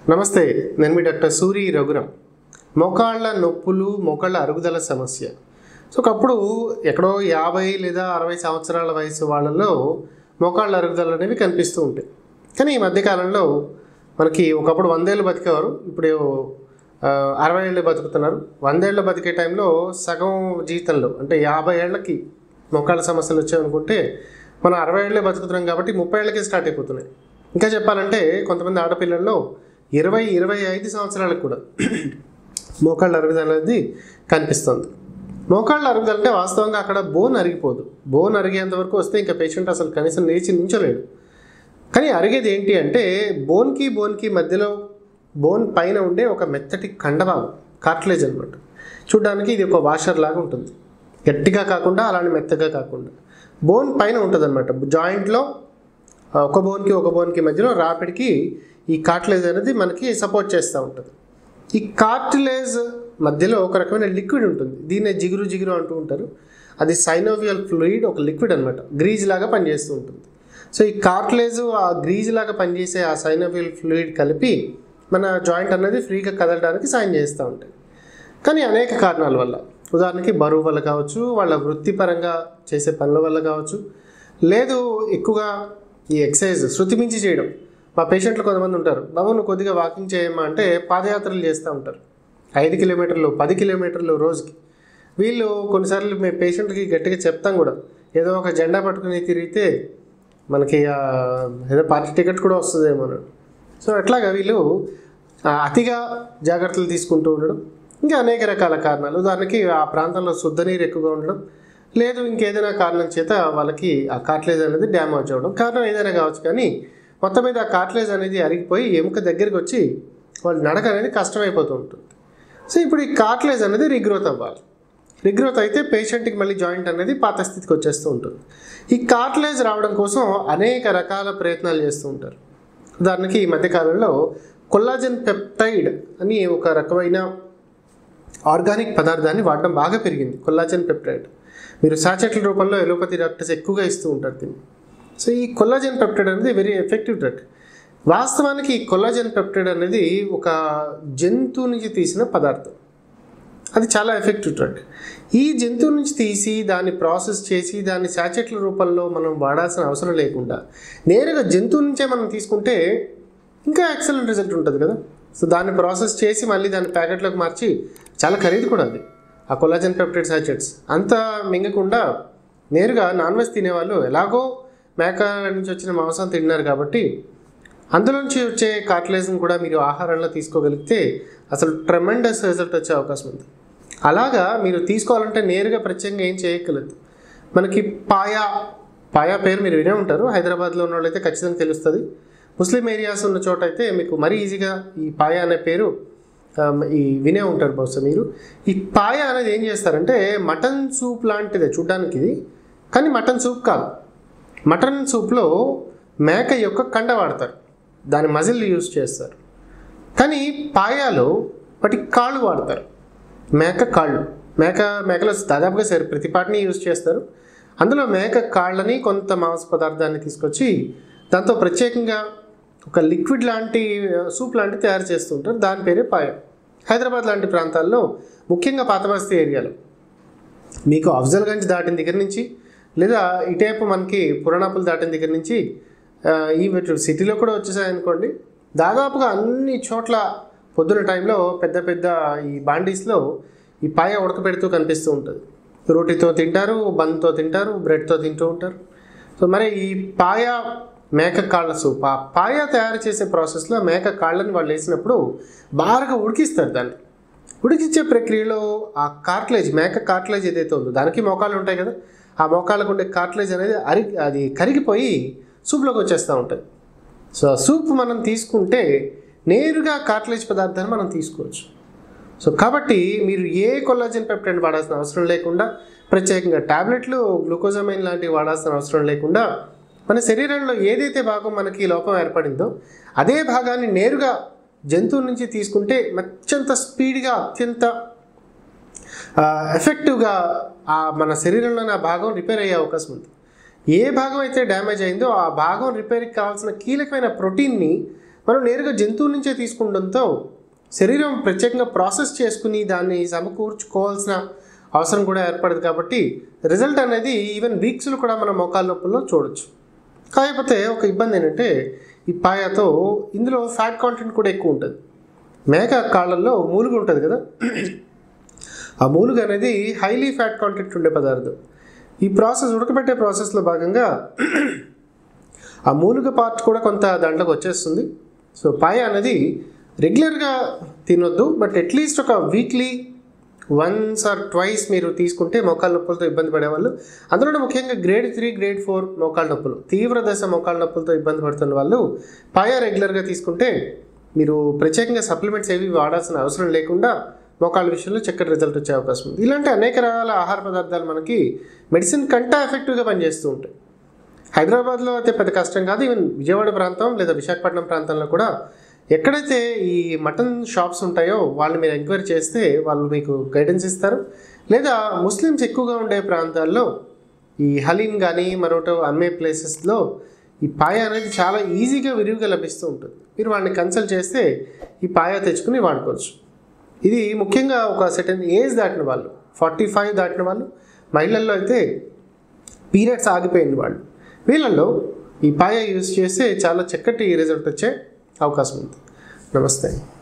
నమస్తే నేను మీ డాక్టర్ సూరి రఘురం మోకాళ్ళ నొప్పులు మోకాళ్ళ అరుగుదల సమస్య సో ఒకప్పుడు ఎక్కడో యాభై లేదా అరవై సంవత్సరాల వయసు వాళ్ళలో మోకాళ్ళ అరుగుదల అనేవి కనిపిస్తూ ఉంటాయి కానీ ఈ మధ్యకాలంలో మనకి ఒకప్పుడు వందేళ్ళు బతికేవారు ఇప్పుడు ఆ, అరవై ఏళ్ళు బతుకుతున్నారు వందేళ్ళు బతికే టైంలో సగం జీవితంలో అంటే యాభై ఏళ్ళకి మోకాళ్ళ సమస్యలు వచ్చాయనుకుంటే మనం అరవై ఏళ్ళే బతుకుతున్నాం కాబట్టి ముప్పై ఏళ్ళకే స్టార్ట్ అయిపోతున్నాయి ఇంకా చెప్పాలంటే కొంతమంది ఆడపిల్లల్లో ఇరవై ఇరవై ఐదు సంవత్సరాలకు కూడా మోకాళ్ళ అరుగుదల అనేది కనిపిస్తుంది మోకాళ్ళ అరుగుదల అంటే వాస్తవంగా అక్కడ బోన్ అరిగిపోదు బోన్ అరిగేంత వరకు వస్తే ఇంకా పేషెంట్ అసలు కనీసం లేచి నించోలేడు కానీ అరిగేది ఏంటి అంటే బోన్కి బోన్కి మధ్యలో బోన్ పైన ఉండే ఒక మెత్తటి కండభాగం కార్ట్లేజ్ అనమాట చూడ్డానికి ఇది ఒక వాషర్ లాగా ఉంటుంది గట్టిగా కాకుండా అలానే మెత్తగా కాకుండా బోన్ పైన ఉంటుంది అనమాట జాయింట్లో ఒక బోన్కి ఒక బోన్కి మధ్యలో రాపిడికి ఈ కార్ట్లేజ్ అనేది మనకి సపోర్ట్ చేస్తూ ఉంటుంది ఈ కార్టిలేజ్ మధ్యలో ఒక రకమైన లిక్విడ్ ఉంటుంది దీన్నే జిగురు జిగురు అంటూ ఉంటారు అది సైనోవియల్ ఫ్లూయిడ్ ఒక లిక్విడ్ అనమాట గ్రీజ్ లాగా పనిచేస్తూ ఉంటుంది సో ఈ కార్ట్లేజ్ ఆ గ్రీజ్ లాగా పనిచేసే ఆ సైనోవియల్ ఫ్లూయిడ్ కలిపి మన జాయింట్ అనేది ఫ్రీగా కదలడానికి సాయం చేస్తూ ఉంటాయి కానీ అనేక కారణాల వల్ల ఉదాహరణకి బరువు వల్ల కావచ్చు వాళ్ళ వృత్తిపరంగా చేసే పనుల వల్ల కావచ్చు లేదు ఎక్కువగా ఈ ఎక్సర్సైజ్ శృతి మించి చేయడం మా పేషెంట్లు కొంతమంది ఉంటారు బాబు నువ్వు కొద్దిగా వాకింగ్ చేయమ్మా అంటే పాదయాత్రలు చేస్తూ ఉంటారు ఐదు కిలోమీటర్లు పది కిలోమీటర్లు రోజుకి వీళ్ళు కొన్నిసార్లు మేము పేషెంట్కి గట్టిగా చెప్తాం కూడా ఏదో ఒక జెండా పట్టుకుని తిరిగితే మనకి ఆ, ఏదో పార్టీ టికెట్ కూడా వస్తుందేమో అని. సో అట్లాగా వీళ్ళు ఆ, అతిగా జాగ్రత్తలు తీసుకుంటూ ఉండడం ఇంకా అనేక రకాల కారణాలు ఉదాహరణకి ఆ ప్రాంతంలో శుద్ధ నీరు ఎక్కువగా ఉండడం లేదు ఇంకేదైనా కారణం చేత వాళ్ళకి ఆ కార్ట్లేజ్ అనేది డ్యామేజ్ అవ్వడం కారణం ఏదైనా కావచ్చు కానీ మొత్తం మీద ఆ కార్ట్లేజ్ అనేది అరిగిపోయి ఎముక దగ్గరికి వచ్చి వాళ్ళు నడక అనేది కష్టమైపోతూ ఉంటుంది సో ఇప్పుడు ఈ కార్ట్లేజ్ అనేది రీగ్రోత్ అవ్వాలి రీగ్రోత్ అయితే పేషెంట్కి మళ్ళీ జాయింట్ అనేది పాత స్థితికి వచ్చేస్తూ ఉంటుంది ఈ కార్ట్లేజ్ రావడం కోసం అనేక రకాల ప్రయత్నాలు చేస్తూ ఉంటారు ఉదాహరణకి ఈ మధ్యకాలంలో కొల్లాజన్ పెప్టైడ్ అని ఒక రకమైన ఆర్గానిక్ పదార్థాన్ని వాడడం బాగా పెరిగింది కొల్లాజన్ పెప్టైడ్ మీరు సాచెట్ల రూపంలో ఎలోపతి డాక్టర్స్ ఎక్కువగా ఇస్తూ ఉంటారు దీన్ని సో ఈ కొల్లాజన్ పెప్టైడ్ అనేది వెరీ ఎఫెక్టివ్ డ్రగ్ వాస్తవానికి ఈ కొల్లాజన్ పెప్టైడ్ అనేది ఒక జంతువు నుంచి తీసిన పదార్థం అది చాలా ఎఫెక్టివ్ డ్రగ్ ఈ జంతువు నుంచి తీసి దాన్ని ప్రాసెస్ చేసి దాన్ని శాచెట్ల రూపంలో మనం వాడాల్సిన అవసరం లేకుండా నేరుగా జంతువు నుంచే మనం తీసుకుంటే ఇంకా ఎక్సలెంట్ రిజల్ట్ ఉంటుంది కదా సో దాన్ని ప్రాసెస్ చేసి మళ్ళీ దాన్ని ప్యాకెట్లోకి మార్చి చాలా ఖరీదు కూడా అది ఆ కొలాజన్ పెప్టైడ్ సాచెట్స్ అంత మింగకుండా నేరుగా నాన్ వెజ్ తినేవాళ్ళు ఎలాగో మేక నుంచి వచ్చిన మాంసం తిన్నారు కాబట్టి అందులోంచి వచ్చే కార్టిలేజ్ని కూడా మీరు ఆహారంలో తీసుకోగలిగితే అసలు ట్రెమెండస్ రిజల్ట్ వచ్చే అవకాశం ఉంది అలాగా మీరు తీసుకోవాలంటే నేరుగా ప్రత్యేకంగా ఏం చేయగలదు మనకి పాయా పాయా పేరు మీరు వినే ఉంటారు హైదరాబాద్లో ఉన్న వాళ్ళైతే ఖచ్చితంగా తెలుస్తుంది ముస్లిం ఏరియాస్ ఉన్న చోట అయితే మీకు మరీ ఈజీగా ఈ పాయా అనే పేరు ఆ, ఈ వినే ఉంటారు బహుశా మీరు ఈ పాయ అనేది ఏం చేస్తారంటే మటన్ సూప్ లాంటిదే చూడ్డానికి ఇది కానీ మటన్ సూప్ కాదు మటన్ సూప్లో మేక యొక్క కండ వాడతారు దాని మజిల్ యూజ్ చేస్తారు కానీ పాయాలో వాటి కాళ్ళు వాడతారు మేక కాళ్ళు మేక మేకలో దాదాపుగా సరే ప్రతి పాటిని యూజ్ చేస్తారు అందులో మేక కాళ్ళని కొంత మాంస పదార్థాన్ని తీసుకొచ్చి దాంతో ప్రత్యేకంగా ఒక లిక్విడ్ లాంటి సూప్ లాంటి తయారు చేస్తుంటారు దాని పేరే పాయ హైదరాబాద్ లాంటి ప్రాంతాల్లో ముఖ్యంగా పాతబస్తీ ఏరియాలో మీకు అఫ్జల్గంజ్ దాటిన దగ్గర నుంచి లేదా ఇటేపు మనకి పురాణాపులు దాటిన దగ్గర నుంచి ఆ, ఈ సిటీలో కూడా వచ్చేసాయి అనుకోండి దాదాపుగా అన్ని చోట్ల పొద్దున టైంలో పెద్ద పెద్ద ఈ బాండీస్లో ఈ పాయ ఉడకబెడుతూ కనిపిస్తూ ఉంటుంది రోటీతో తింటారు బంద్తో తింటారు బ్రెడ్తో తింటూ ఉంటారు సో మరి ఈ పాయ మేక కాళ్ళ సూప్ ఆ పాయ తయారు చేసే ప్రాసెస్లో మేక కాళ్ళని వాళ్ళు వేసినప్పుడు బాగా ఉడికిస్తారు దాన్ని ఉడికిచ్చే ప్రక్రియలో ఆ కార్ట్లేజ్ మేక కార్ట్లేజ్ ఏదైతే ఉందో దానికి మోకాళ్ళు ఉంటాయి కదా ఆ మోకాళ్ళకు ఉండే కార్ట్లేజ్ అనేది అరి అది కరిగిపోయి సూప్లోకి వచ్చేస్తూ ఉంటుంది సో ఆ సూప్ మనం తీసుకుంటే నేరుగా కార్ట్లేజ్ పదార్థాన్ని మనం తీసుకోవచ్చు సో కాబట్టి మీరు ఏ కొల్లాజన్ పెప్టైడ్ వాడాల్సిన అవసరం లేకుండా ప్రత్యేకంగా టాబ్లెట్లు గ్లూకోజమైన్ లాంటివి వాడాల్సిన అవసరం లేకుండా మన శరీరంలో ఏదైతే భాగం మనకి లోపం ఏర్పడిందో అదే భాగాన్ని నేరుగా జంతువు నుంచి తీసుకుంటే అత్యంత స్పీడ్గా అత్యంత ఆ, ఎఫెక్టివ్గా ఆ మన శరీరంలోని ఆ భాగం రిపేర్ అయ్యే అవకాశం ఉంది ఏ భాగం అయితే డ్యామేజ్ అయిందో ఆ భాగం రిపేర్కి కావాల్సిన కీలకమైన ప్రోటీన్ని మనం నేరుగా జంతువుల నుంచే తీసుకుండంతో శరీరం ప్రత్యేకంగా ప్రాసెస్ చేసుకుని దాన్ని సమకూర్చుకోవాల్సిన అవసరం కూడా ఏర్పడదు కాబట్టి రిజల్ట్ అనేది ఈవెన్ వీక్స్లో కూడా మన మోకాల నొప్పుల్లో చూడొచ్చు కాకపోతే ఒక ఇబ్బంది ఏంటంటే ఈ పాయాతో ఇందులో ఫ్యాట్ కాంటెంట్ కూడా ఎక్కువ ఉంటుంది మేక కాళ్ళల్లో మూలుగు ఉంటుంది కదా ఆ మూలుగు అనేది హైలీ ఫ్యాట్ కాంటెంట్ ఉండే పదార్థం ఈ ప్రాసెస్ ఉడకబెట్టే ప్రాసెస్లో భాగంగా ఆ మూలుగ పార్ట్ కూడా కొంత దాంట్లోకి వచ్చేస్తుంది సో పాయ అనేది రెగ్యులర్గా తినొద్దు బట్ అట్లీస్ట్ ఒక వీక్లీ వన్స్ ఆర్ ట్వైస్ మీరు తీసుకుంటే మోకాళ్ళ నొప్పులతో ఇబ్బంది పడేవాళ్ళు అందులో ముఖ్యంగా గ్రేడ్ త్రీ గ్రేడ్ ఫోర్ మోకాళ్ళ నొప్పులు తీవ్ర దశ మోకాళ్ళ నొప్పులతో ఇబ్బంది పడుతున్న వాళ్ళు పాయ రెగ్యులర్గా తీసుకుంటే మీరు ప్రత్యేకంగా సప్లిమెంట్స్ ఏవి వాడాల్సిన అవసరం లేకుండా మోకాళ్ళ విషయంలో చక్కటి రిజల్ట్ వచ్చే అవకాశం ఉంది ఇలాంటి అనేక రకాల ఆహార పదార్థాలు మనకి మెడిసిన్ కంటే ఎఫెక్టివ్గా పనిచేస్తూ ఉంటాయి హైదరాబాద్లో అయితే పెద్ద కష్టం కాదు ఈవెన్ విజయవాడ ప్రాంతం లేదా విశాఖపట్నం ప్రాంతంలో కూడా ఎక్కడైతే ఈ మటన్ షాప్స్ ఉంటాయో వాళ్ళు మీరు ఎంక్వైరీ చేస్తే వాళ్ళు మీకు గైడెన్స్ ఇస్తారు లేదా ముస్లిమ్స్ ఎక్కువగా ఉండే ప్రాంతాల్లో ఈ హలీం కానీ మరొకటి అమ్మే ప్లేసెస్లో ఈ పాయ అనేది చాలా ఈజీగా విరివిగా లభిస్తూ ఉంటుంది మీరు వాడిని కన్సల్ట్ చేస్తే ఈ పాయ తెచ్చుకుని వాడుకోవచ్చు ఇది ముఖ్యంగా ఒక సెటన్ ఏజ్ దాటిన వాళ్ళు ఫార్టీ ఫైవ్ దాటిన వాళ్ళు మహిళల్లో అయితే పీరియడ్స్ ఆగిపోయింది వాళ్ళు వీళ్ళల్లో ఈ పాయ యూజ్ చేస్తే చాలా చక్కటి రిజల్ట్ వచ్చే అవకాశం ఉంది నమస్తే